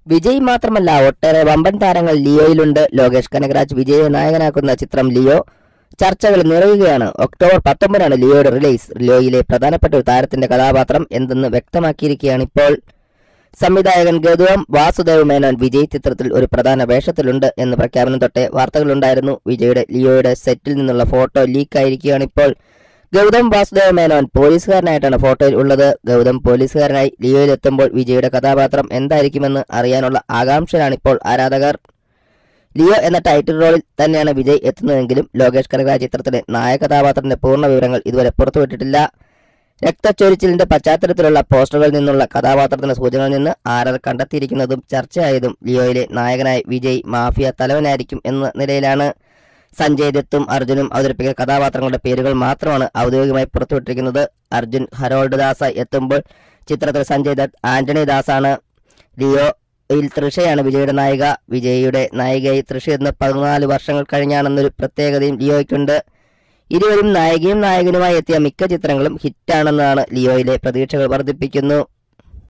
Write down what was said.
വിജയ് മാത്രമല്ല ഒട്ടേറെ വമ്പൻ താരങ്ങൾ ലിയോയിലുണ്ട് ലോകേഷ് കനകരാജ് വിജയെ നായകനാക്കുന്ന ചിത്രം ലിയോ ചർച്ചകൾ നിറയുകയാണ് ഒക്ടോബർ പത്തൊമ്പതിനാണ് ലിയോയുടെ റിലീസ് ലിയോയിലെ പ്രധാനപ്പെട്ട ഒരു താരത്തിന്റെ കഥാപാത്രം എന്തെന്ന് വ്യക്തമാക്കിയിരിക്കുകയാണ് ഇപ്പോൾ സംവിധായകൻ ഗൗതം വാസുദേവ് മേനോൻ വിജയ് ചിത്രത്തിൽ ഒരു പ്രധാന വേഷത്തിലുണ്ട് എന്ന് പ്രഖ്യാപനം തൊട്ടേ വാർത്തകളുണ്ടായിരുന്നു വിജയുടെ ലിയോയുടെ സെറ്റിൽ നിന്നുള്ള ഫോട്ടോ ലീക്കായിരിക്കുകയാണ് ഇപ്പോൾ ഗൗതം വാസുദേവ് മേനോൻ പോലീസുകാരനായിട്ടാണ് ഫോട്ടോയിൽ ഉള്ളത് ഗൗതം പോലീസുകാരനായി ലിയോയിലെത്തുമ്പോൾ വിജയുടെ കഥാപാത്രം എന്തായിരിക്കുമെന്ന് അറിയാനുള്ള ആകാംക്ഷയിലാണിപ്പോൾ ആരാധകർ ലിയോ എന്ന ടൈറ്റിൽ റോളിൽ തന്നെയാണ് വിജയ് എത്തുന്നതെങ്കിലും ലോകേഷ് കനകരാജ് ചിത്രത്തിലെ നായക കഥാപാത്രത്തിന്റെ പൂർണ്ണ വിവരങ്ങൾ ഇതുവരെ പുറത്തുവിട്ടിട്ടില്ല രക്തച്ചൊരിച്ചിലിന്റെ പശ്ചാത്തലത്തിലുള്ള പോസ്റ്ററുകളിൽ നിന്നുള്ള കഥാപാത്രത്തിന്റെ സൂചനകളിൽ നിന്ന് ആരർ കണ്ടെത്തിയിരിക്കുന്നതും ചർച്ചയായതും ലിയോയിലെ നായകനായി വിജയ് മാഫിയ തലവനായിരിക്കും എന്ന നിലയിലാണ് സഞ്ജയ് ദത്തും അർജുനും അവതരിപ്പിക്കുന്ന കഥാപാത്രങ്ങളുടെ പേരുകൾ മാത്രമാണ് ഔദ്യോഗികമായി പുറത്തുവിട്ടിരിക്കുന്നത് അർജുൻ ഹരോൾഡ് ദാസ എത്തുമ്പോൾ ചിത്രത്തിൽ സഞ്ജയ് ദത്ത് ആന്റണി ദാസാണ് ലിയോ യിൽ തൃഷയാണ് വിജയുടെ നായിക വിജയുടെ നായികയായി തൃഷ എന്ന പതിനാല് വർഷങ്ങൾ കഴിഞ്ഞാണെന്നൊരു പ്രത്യേകതയും ലിയോയ്ക്കുണ്ട് ഇരുവരും നായികയും നായകനുമായി എത്തിയ മിക്ക ചിത്രങ്ങളും ഹിറ്റാണെന്നാണ് ലിയോയിലെ പ്രതീക്ഷകൾ വർദ്ധിപ്പിക്കുന്നു